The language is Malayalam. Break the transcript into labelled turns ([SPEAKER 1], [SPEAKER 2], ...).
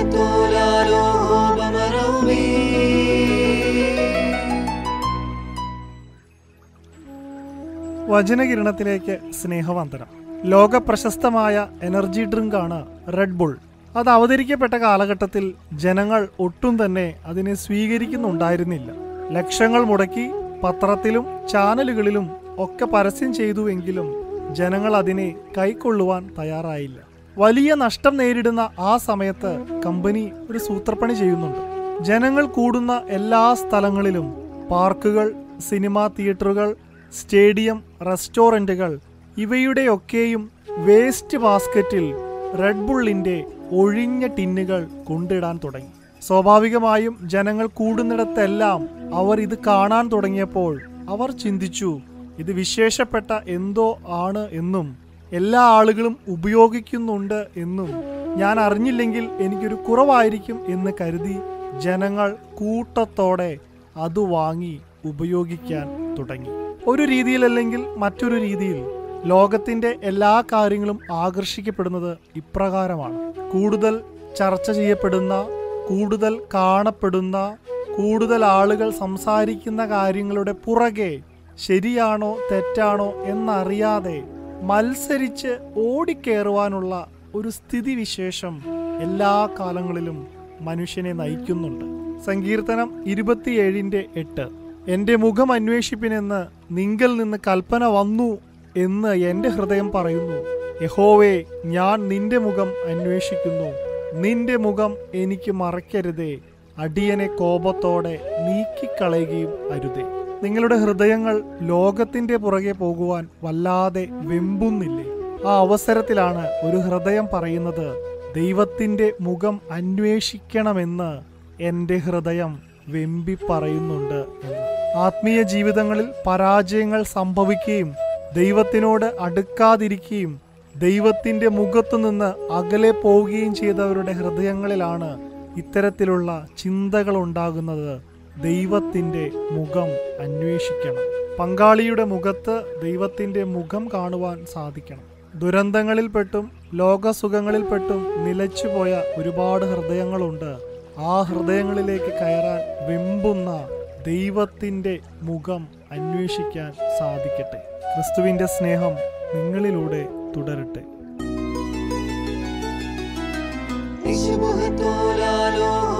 [SPEAKER 1] شبهتولالو بمرومي
[SPEAKER 2] വചനകിരണത്തിലേക്ക് സ്നേഹവന്ദനം ലോക പ്രശസ്തമായ എനർജി ഡ്രിങ്കാണ് റെഡ് ബുൾ അത് അവതരിക്കപ്പെട്ട കാലഘട്ടത്തിൽ ജനങ്ങൾ ഒട്ടും തന്നെ അതിനെ സ്വീകരിക്കുന്നുണ്ടായിരുന്നില്ല ലക്ഷങ്ങൾ മുടക്കി പത്രത്തിലും ചാനലുകളിലും ഒക്കെ പരസ്യം ചെയ്തുവെങ്കിലും ജനങ്ങൾ അതിനെ കൈക്കൊള്ളുവാൻ തയ്യാറായില്ല വലിയ നഷ്ടം നേരിടുന്ന ആ സമയത്ത് കമ്പനി ഒരു സൂത്രപ്പണി ചെയ്യുന്നുണ്ട് ജനങ്ങൾ കൂടുന്ന എല്ലാ സ്ഥലങ്ങളിലും പാർക്കുകൾ സിനിമാ തിയേറ്ററുകൾ സ്റ്റേഡിയം റെസ്റ്റോറന്റുകൾ ഇവയുടെയൊക്കെയും വേസ്റ്റ് ബാസ്ക്കറ്റിൽ റെഡ് ബുള്ളിന്റെ ഒഴിഞ്ഞ ടിന്നുകൾ കൊണ്ടിടാൻ തുടങ്ങി സ്വാഭാവികമായും ജനങ്ങൾ കൂടുന്നിടത്തെല്ലാം അവർ ഇത് കാണാൻ തുടങ്ങിയപ്പോൾ അവർ ചിന്തിച്ചു ഇത് വിശേഷപ്പെട്ട എന്തോ ആണ് എന്നും എല്ലാ ആളുകളും ഉപയോഗിക്കുന്നുണ്ട് എന്നും ഞാൻ അറിഞ്ഞില്ലെങ്കിൽ എനിക്കൊരു കുറവായിരിക്കും എന്ന് കരുതി ജനങ്ങൾ കൂട്ടത്തോടെ അത് വാങ്ങി ഉപയോഗിക്കാൻ തുടങ്ങി ഒരു രീതിയിലല്ലെങ്കിൽ മറ്റൊരു രീതിയിൽ ലോകത്തിന്റെ എല്ലാ കാര്യങ്ങളും ആകർഷിക്കപ്പെടുന്നത് ഇപ്രകാരമാണ് കൂടുതൽ ചർച്ച ചെയ്യപ്പെടുന്ന കൂടുതൽ കാണപ്പെടുന്ന കൂടുതൽ ആളുകൾ സംസാരിക്കുന്ന കാര്യങ്ങളുടെ പുറകെ ശരിയാണോ തെറ്റാണോ എന്നറിയാതെ മത്സരിച്ച് ഓടിക്കേറുവാനുള്ള ഒരു സ്ഥിതിവിശേഷം എല്ലാ കാലങ്ങളിലും മനുഷ്യനെ നയിക്കുന്നുണ്ട് സങ്കീർത്തനം ഇരുപത്തിയേഴിന്റെ എട്ട് എന്റെ മുഖം അന്വേഷിപ്പിനെന്ന് നിങ്കൽ നിന്ന് കൽപ്പന വന്നു എന്ന് എന്റെ ഹൃദയം പറയുന്നു യഹോവേ ഞാൻ നിന്റെ മുഖം അന്വേഷിക്കുന്നു നിന്റെ മുഖം എനിക്ക് മറയ്ക്കരുതേ അടിയനെ കോപത്തോടെ നീക്കിക്കളയുകയും അരുതേ നിങ്ങളുടെ ഹൃദയങ്ങൾ ലോകത്തിന്റെ പുറകെ പോകുവാൻ വല്ലാതെ വെമ്പുന്നില്ലേ ആ അവസരത്തിലാണ് ഒരു ഹൃദയം പറയുന്നത് ദൈവത്തിന്റെ മുഖം അന്വേഷിക്കണമെന്ന് എൻ്റെ ഹൃദയം വെമ്പി പറയുന്നുണ്ട് എന്ന് ആത്മീയ ജീവിതങ്ങളിൽ പരാജയങ്ങൾ സംഭവിക്കുകയും ദൈവത്തിനോട് അടുക്കാതിരിക്കുകയും ദൈവത്തിന്റെ മുഖത്തു നിന്ന് അകലെ പോവുകയും ചെയ്തവരുടെ ഹൃദയങ്ങളിലാണ് ഇത്തരത്തിലുള്ള ചിന്തകൾ ഉണ്ടാകുന്നത് ദൈവത്തിന്റെ മുഖം അന്വേഷിക്കണം പങ്കാളിയുടെ മുഖത്ത് ദൈവത്തിന്റെ മുഖം കാണുവാൻ സാധിക്കണം ദുരന്തങ്ങളിൽപ്പെട്ടും ലോകസുഖങ്ങളിൽപ്പെട്ടും നിലച്ചുപോയ ഒരുപാട് ഹൃദയങ്ങളുണ്ട് ആ ഹൃദയങ്ങളിലേക്ക് കയറാൻ വെമ്പുന്ന ദൈവത്തിന്റെ മുഖം അന്വേഷിക്കാൻ സാധിക്കട്ടെ ക്രിസ്തുവിന്റെ സ്നേഹം നിങ്ങളിലൂടെ തുടരട്ടെ
[SPEAKER 1] شبهتولالو